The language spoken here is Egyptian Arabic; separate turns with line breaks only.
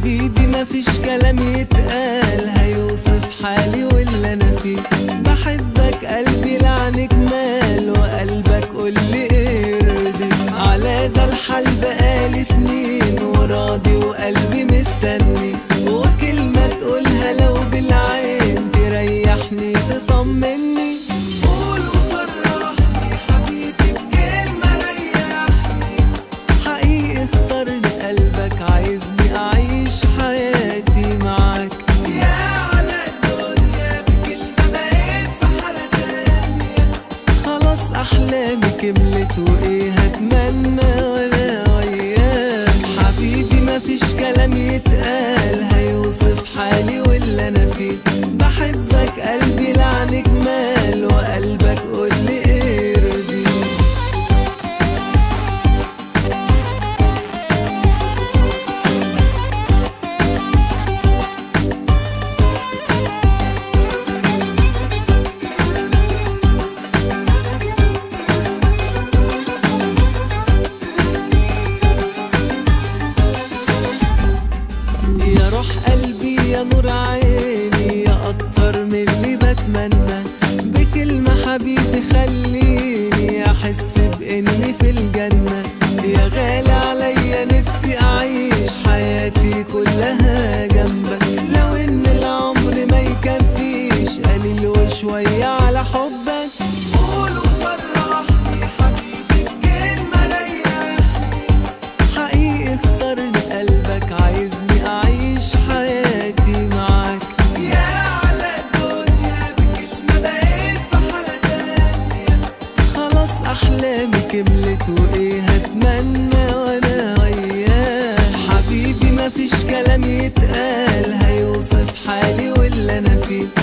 حبيبي مفيش كلام يتقال هيوصف حالي واللي انا فيه بحبك قلبي لعنك مال وقلبك قولي ارضي على ده الحال بقالي سنين وراضي وقلبي مستني وكلمة تقولها لو بالعين تريحني تطمني قول وفرحني حبيبي بكلمة ريحني حقيقي اختارني قلبك عايزني اعيش حياتي معاك يا على الدنيا بكلمة بقيت في حالة تانية خلاص احلامي كملت وايه هتمنى وانا وياك حبيبي مفيش كلام يتقال هيوصف حالي واللي انا فيه بحبك قلبي لعنك مال وقلبك قولي ارضي يا روح قلبي يا نور عيني يا اكتر من اللي بتمنى بكلمة حبيبي خليني احس باني في الجنة يا غالي عليا نفسي اعيش حياتي كلها جنبك لو ان العمر ما يكفيش قليل وشوية على حبك قول وفرحني حبيبي بكلمة ريحني حقيقي اختارني قلبك عايزني اعيش حياتي معاك يا على الدنيا بكلمة بقيت في حالة تانية خلاص احلامي كملت وايه هتمنى وانا وياك حبيبي مفيش كلام يتقال هيوصف حالي واللي انا فيه